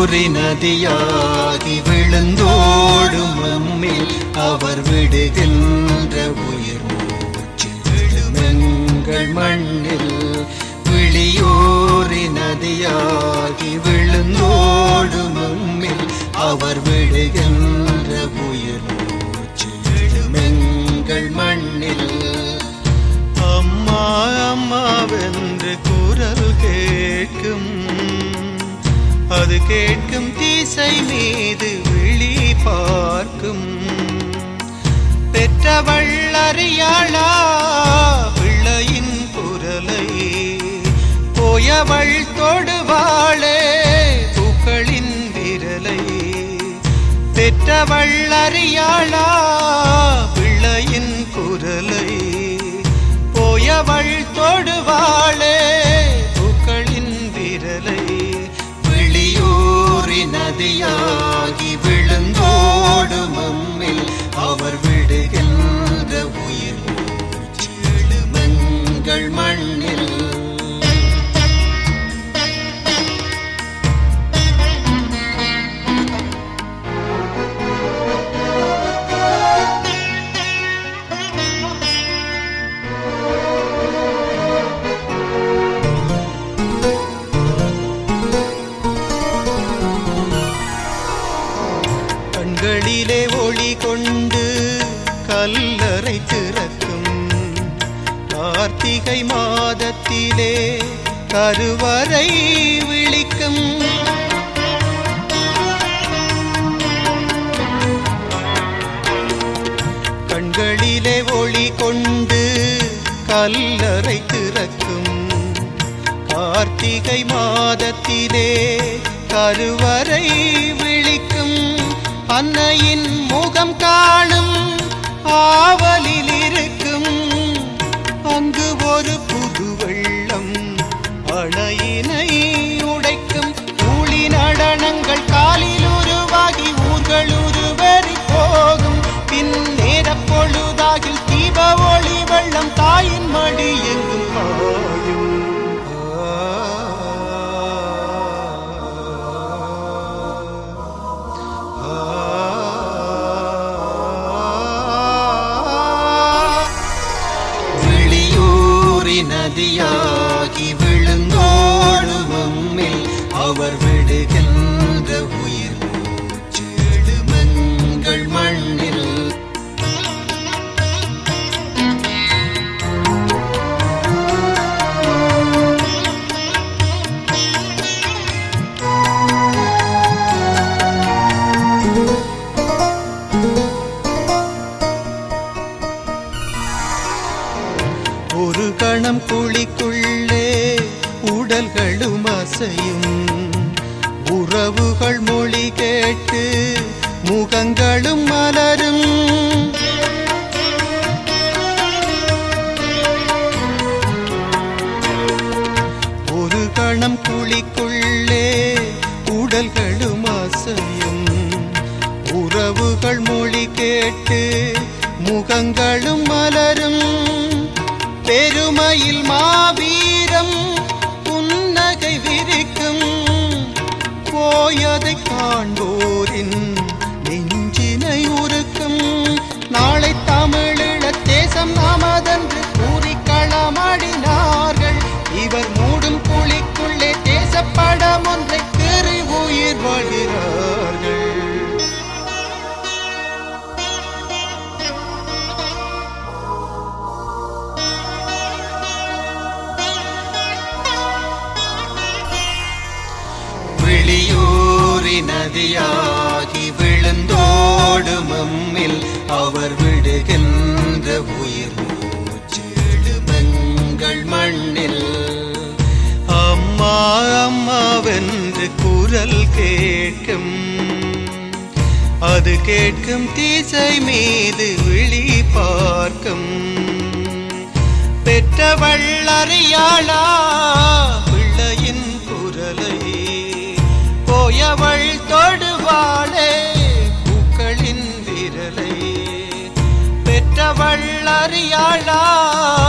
வெளியூரி நதியாகி விழுந்தோடும் நம்மில் அவர் விடுகின்ற உயிர் மூச்சு விழுமெங்கள் மண்ணில் வெளியூரி நதியாகி விழுந்தோடும் நம்மில் அவர் விடுகின்ற உயிர் மூச்சு விழுமெங்கள் மண்ணில் அம்மா அம்மாவென்று குரல் கேட்கும் அது கேட்கும் திசை மீது விழி பார்க்கும் பெற்றவள் அறியாளா பிள்ளையின் குரலை போயவள் தொடுவாளே பூக்களின் விரலை பெற்றவள் அறியாளா பிள்ளையின் குரலை போயவள் தொடுவாளே பூக்களின் விரலை வெளியூரி நதியாகி விழுந்தோடும் நம்மில் அவர் விடுகின்ற உயிர் மூச்சு எழுமங்கள் மண்ணில் கண்களிலே ஒளி கொண்டு கல்லறை திறக்கும் கார்த்திகை மாதத்திலே கருவறை விழிக்கும் கண்களிலே ஒளி கொண்டு கல்லறை திறக்கும் கார்த்திகை மாதத்திலே கருவறை விழிக்கும் அன்னையின் முகம் காணும் ஆவலில் இருக்கும் அங்கு ஒரு புது வெள்ளம் அணையினை உடைக்கும் ஊழி நடனங்கள் காலில் உருவாகி ஊர்கள் உருவறி போகும் பின் நேர பொழுதாகில் தீப ஒளி வெள்ளம் தாயின் மடி எங்கும் பாயும் வெளியூரி நதியாகி விழுந்தோடும் நம்மில் அவர் விடுகின்ற உயிர் மூச்சு எழுமங்கள் மண்ணில் ஒரு கணம் குழிக்குள்ளே உடல்களும் அசையும் உறவுகள் மொழி கேட்டு முகங்களும் மலரும் ஒரு கணம் குழிக்குள்ளே உடல்களும் அசையும் உறவுகள் மொழி கேட்டு முகங்களும் மலரும் பெருமையில் மாவீரம் புன்னகை விரிக்கும் போயதை காண்போரின் நெஞ்சினை உருக்கும் நாளை தமிழீழ தேசம் நாமதென்று கூறி களமாடினார்கள் இவர் மூடும் குழிக்குள்ளே தேசப்படம் ஒன்றை கீறி உயிர் வாழ்கிறார்கள் வெளியூரி நதியாகி விழுந்தோடும் நம்மில் அவர் விடுகின்ற உயிர் மூச்சு எழுமங்கள் மண்ணில் அம்மா அம்மாவென்று குரல் கேட்கும் அது கேட்கும் திசை மீது விழி பார்க்கும் பெற்றவள் அறியாளா பிள்ளையின் குரலை போயவள் தொடுவாளே பூக்களின் விரலை பெற்றவள் அறியாளா